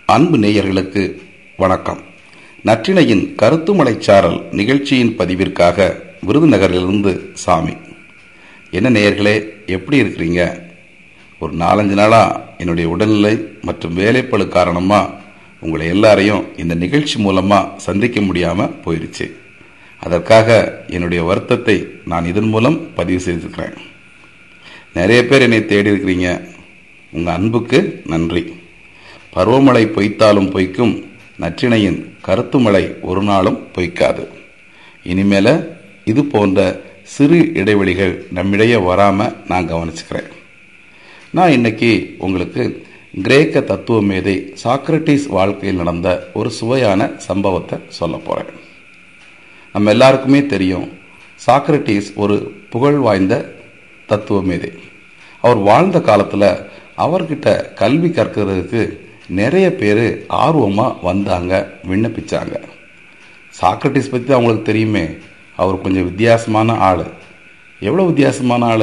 அன்பு நேயர்களுக்கு வணக்கம் நற்றினையின் கருத்துமலைச்சாரல் நிகழ்ச்சியின் பதிவிற்காக விருதுநகரிலிருந்து சாமி என்ன நேயர்களே எப்படி இருக்கிறீங்க ஒரு நாலஞ்சு நாளாக என்னுடைய உடல்நிலை மற்றும் வேலைப்பளு காரணமாக உங்களை எல்லாரையும் இந்த நிகழ்ச்சி மூலமாக சந்திக்க முடியாமல் போயிருச்சு அதற்காக என்னுடைய வருத்தத்தை நான் இதன் மூலம் பதிவு செய்திருக்கிறேன் நிறைய பேர் என்னை தேடி இருக்கிறீங்க உங்கள் அன்புக்கு நன்றி பருவமழை பொய்த்தாலும் பொய்க்கும் நற்றினையின் கருத்துமழை ஒரு நாளும் பொய்க்காது இனிமேல இது போன்ற சிறு இடைவெளிகள் நம்மிடையே வராமல் நான் கவனிச்சுக்கிறேன் நான் இன்னைக்கு உங்களுக்கு கிரேக்க தத்துவ மேதை சாக்ரட்டிஸ் வாழ்க்கையில் நடந்த ஒரு சுவையான சம்பவத்தை சொல்ல போகிறேன் நம்ம எல்லாருக்குமே தெரியும் சாக்ரட்டிஸ் ஒரு புகழ் வாய்ந்த தத்துவ மேதை அவர் வாழ்ந்த காலத்தில் அவர்கிட்ட கல்வி கற்கிறதுக்கு நிறைய பேர் ஆர்வமாக வந்தாங்க விண்ணப்பிச்சாங்க சாக்ரட்டிஸ் பற்றி அவங்களுக்கு தெரியுமே அவர் கொஞ்சம் வித்தியாசமான ஆள் எவ்வளோ வித்தியாசமான ஆள்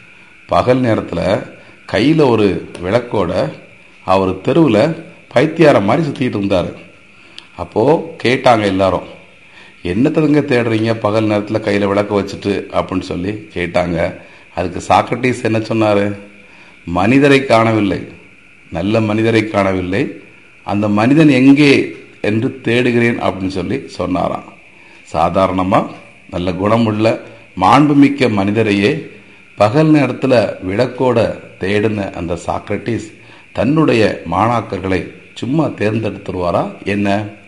பகல் நேரத்தில் கையில் ஒரு விளக்கோட அவர் தெருவில் பைத்தியார மாதிரி சுற்றிட்டு இருந்தார் அப்போது கேட்டாங்க எல்லாரும் என்னத்ததுங்க தேடுறீங்க பகல் நேரத்தில் கையில் விளக்க வச்சுட்டு அப்படின்னு சொல்லி கேட்டாங்க அதுக்கு சாக்ரட்டிஸ் என்ன சொன்னார் மனிதரை காணவில்லை நல்ல மனிதரை காணவில்லை அந்த மனிதன் எங்கே என்று தேடுகிறேன் அப்படின்னு சொல்லி சொன்னாராம் சாதாரணமாக நல்ல குணமுள்ள மாண்புமிக்க மனிதரையே பகல் நேரத்தில் விளக்கோட தேடின அந்த சாக்ரட்டிஸ் தன்னுடைய மாணாக்கர்களை சும்மா தேர்ந்தெடுத்துருவாரா என்ன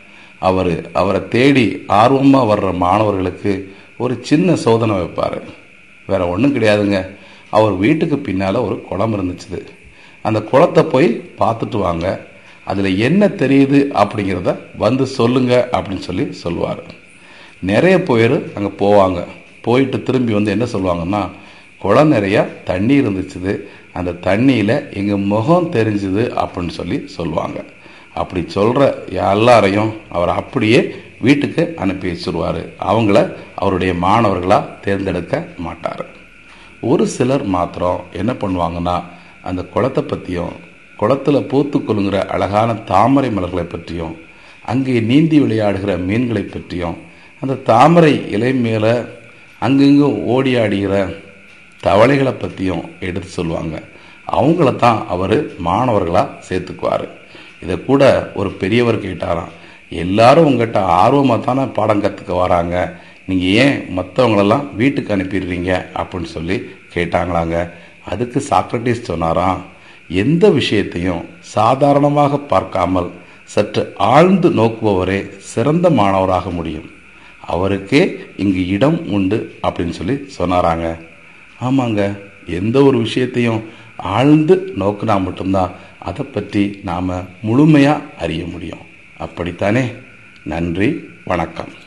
அவர் அவரை தேடி ஆர்வமாக வர்ற மாணவர்களுக்கு ஒரு சின்ன சோதனை வைப்பார் வேற ஒன்றும் கிடையாதுங்க அவர் வீட்டுக்கு பின்னால் ஒரு குளம் இருந்துச்சுது அந்த குளத்தை போய் பார்த்துட்டு வாங்க அதில் என்ன தெரியுது அப்படிங்கிறத வந்து சொல்லுங்க அப்படின்னு சொல்லி சொல்லுவார் நிறைய பேர் அங்கே போவாங்க போயிட்டு திரும்பி வந்து என்ன சொல்லுவாங்கன்னா குளம் நிறையா தண்ணி இருந்துச்சுது அந்த தண்ணியில் எங்கள் முகம் தெரிஞ்சுது அப்படின்னு சொல்லி சொல்லுவாங்க அப்படி சொல்கிற எல்லாரையும் அவர் அப்படியே வீட்டுக்கு அனுப்பி வச்சுருவார் அவங்கள அவருடைய மாணவர்களாக தேர்ந்தெடுக்க மாட்டார் ஒரு சிலர் மாத்திரம் என்ன பண்ணுவாங்கன்னா அந்த குளத்தை பற்றியும் குளத்தில் பூத்து கொள்ளுங்கிற அழகான தாமரை மலர்களை பற்றியும் அங்கே நீந்தி விளையாடுகிற மீன்களை பற்றியும் அந்த தாமரை இலை மேலே அங்கங்கும் ஓடி ஆடுகிற தவளைகளை பற்றியும் எடுத்து சொல்லுவாங்க அவங்கள தான் அவர் மாணவர்களாக சேர்த்துக்குவார் இதை கூட ஒரு பெரியவர் கேட்டாராம் எல்லாரும் உங்கள்கிட்ட ஆர்வமாக தானே பாடம் கற்றுக்க வராங்க நீங்கள் ஏன் மற்றவங்களெல்லாம் வீட்டுக்கு அனுப்பிடுறீங்க அப்படின்னு சொல்லி கேட்டாங்களாங்க அதுக்கு சாக்ரட்டிஸ் சொன்னாராம் எந்த விஷயத்தையும் சாதாரணமாக பார்க்காமல் சற்று ஆழ்ந்து நோக்குபவரே சிறந்த மாணவராக முடியும் அவருக்கே இங்கு இடம் உண்டு அப்படின்னு சொல்லி சொன்னாராங்க ஆமாங்க எந்த ஒரு விஷயத்தையும் ஆழ்ந்து நோக்கினா மட்டும்தான் அதை பற்றி நாம் முழுமையாக அறிய முடியும் அப்படித்தானே நன்றி வணக்கம்